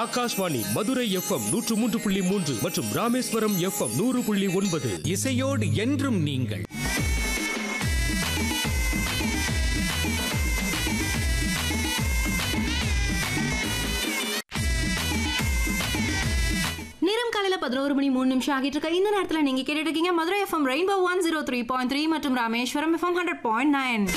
Akashvani Madurai FM நூற்று மூன்று புள்ளி மூன்று மற்றும் ராமேஸ்வரம் எஃப்எம் நூறு புள்ளி ஒன்பது இசையோடு என்றும் நீங்கள் நேரம் காலையில பதினோரு மணி மூணு நிமிஷம் ஆகிட்டு இருக்க இந்த நேரத்துல நீங்க கேட்டுட்டு இருக்கீங்க Madurai FM rainbow one zero three point three மற்றும் Rameswaram FM hundred point nine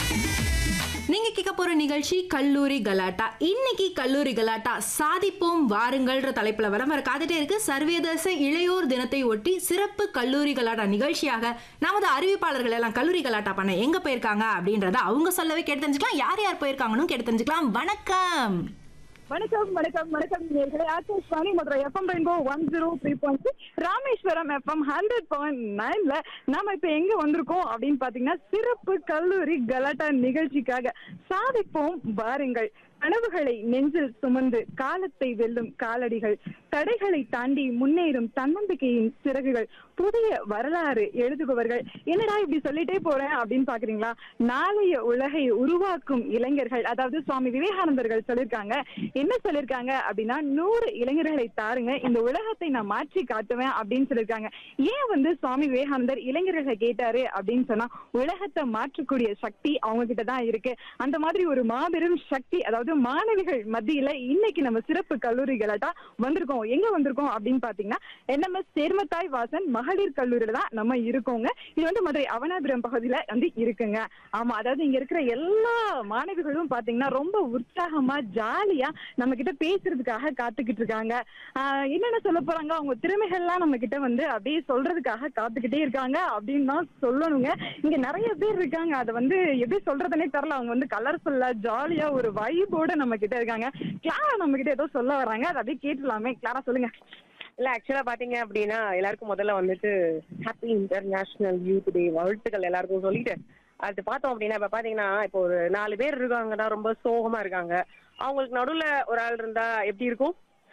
நீங்க கேட்க போற நிகழ்ச்சி கல்லூரி கலாட்டா இன்னைக்கு கல்லூரி கலாட்டா சாதிப்போம் வாருங்கள்ன்ற தலைப்புல வர வர காத்துட்டே இருக்கு சர்வதேச இளையோர் தினத்தை ஒட்டி சிறப்பு கல்லூரி கலாட்டா நிகழ்ச்சியாக நமது அறிவிப்பாளர்கள் எல்லாம் கல்லூரி கலாட்டா பண்ண எங்க போயிருக்காங்க அப்படின்றத அவங்க சொல்லவே கேட்டு தெரிஞ்சுக்கலாம் யார் யார் போயிருக்காங்கன்னு கேட்டு தெரிஞ்சுக்கலாம் வணக்கம் வணக்கம் வணக்கம் வணக்கம் நேர்களே Akashvani Madurai FM rainbow one zero three point Rameswaram FM hundred point நைன்ல நாம இப்ப எங்க வந்திருக்கோம் அப்படின்னு பாத்தீங்கன்னா சிறப்பு கல்லூரி கலாட்டா நிகழ்ச்சிக்காக சாதிப்போம் வாருங்கள் கனவுகளை நெஞ்சில் சுமந்து காலத்தை வெல்லும் காலடிகள் தடைகளை தாண்டி முன்னேறும் தன்னம்பிக்கையின் சிறகுகள் புதிய வரலாறு எழுதுபவர்கள் என்னடா இப்படி சொல்லிட்டே போறேன் அப்படின்னு பாக்குறீங்களா நாளைய உலகை உருவாக்கும் இளைஞர்கள் அதாவது சுவாமி விவேகானந்தர்கள் சொல்லியிருக்காங்க என்ன சொல்லியிருக்காங்க அப்படின்னா நூறு இளைஞர்களை தாருங்க இந்த உலகத்தை நான் மாற்றி காட்டுவேன் அப்படின்னு சொல்லியிருக்காங்க ஏன் வந்து சுவாமி விவேகானந்தர் இளைஞர்களை கேட்டாரு அப்படின்னு சொன்னா உலகத்தை மாற்றக்கூடிய சக்தி அவங்க கிட்ட தான் இருக்கு அந்த மாதிரி ஒரு மாபெரும் சக்தி அதாவது மாணவிகள் மத்தியில இன்னைக்கு நம்ம சிறப்பு கல்லூரிகளா வந்திருக்கோம் எங்க வந்திருக்கோம் அப்படின்னு பாத்தீங்கன்னா என்எம்எஸ் சேர்மத்தாய் வாசன் மகளிர் கல்லூரியில தான் நம்ம இருக்கோங்க இது வந்து மதுரை அவனாபுரம் பகுதியில வந்து இருக்குங்க ஆமா அதாவது இங்க இருக்கிற எல்லா மாணவிகளும் பாத்தீங்கன்னா ரொம்ப உற்சாகமா ஜாலியா நம்ம கிட்ட பேசுறதுக்காக காத்துக்கிட்டு இருக்காங்க ஆஹ் என்னென்ன சொல்ல போறாங்க அவங்க திறமைகள்லாம் நம்ம கிட்ட வந்து அப்படியே சொல்றதுக்காக காத்துக்கிட்டே இருக்காங்க அப்படின்னு தான் சொல்லணுங்க இங்க நிறைய பேர் இருக்காங்க அதை வந்து எப்படி சொல்றதுனே தெரியல அவங்க வந்து கலர்ஃபுல்லா ஜாலியா ஒரு வைபோட நம்ம கிட்ட இருக்காங்க கிளாரா நம்ம கிட்ட ஏதோ சொல்ல வராங்க அதை அப்படியே கேட்டுலாமே கிளாரா சொல்லுங்க இல்ல ஆக்சுவலா பாத்தீங்க அப்படின்னா எல்லாருக்கும் முதல்ல வந்துட்டு ஹாப்பி இன்டர்நேஷனல் யூத் டே வாழ்த்துக்கள் எல்லாருக்கும் சொல்லிட்டு அது பார்த்தோம் அப்படின்னா இப்ப பாத்தீங்கன்னா இப்போ ஒரு நாலு பேர் இருக்காங்கன்னா ரொம்ப சோகமா இருக்காங்க அவங்களுக்கு நடுவுல ஒரு ஆள் இருந்தா எப்படி இருக்கும்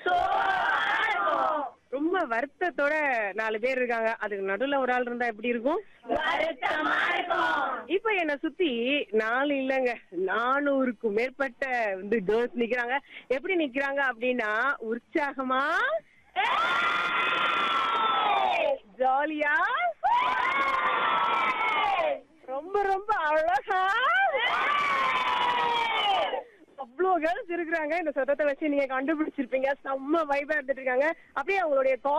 ரொம்ப வருத்தத்தோட நாலு பேர் இருக்காங்க அதுக்கு நடுவுல ஒரு ஆள் இருந்தா எப்படி இருக்கும் இப்ப என்ன சுத்தி நாலு இல்லைங்க நானூறுக்கும் மேற்பட்ட வந்து கேர்ள்ஸ் நிக்கிறாங்க எப்படி நிக்கிறாங்க அப்படின்னா உற்சாகமா ஜாலியா ரொம்ப ரொம்ப அழகா அவ்வளோ கேர்ள்ஸ் இருக்கிறாங்க இந்த சத்தத்தை வச்சு நீங்க கண்டுபிடிச்சிருப்பீங்க செம்ம வைபா எடுத்துட்டு இருக்காங்க அப்படியே அவங்களுடைய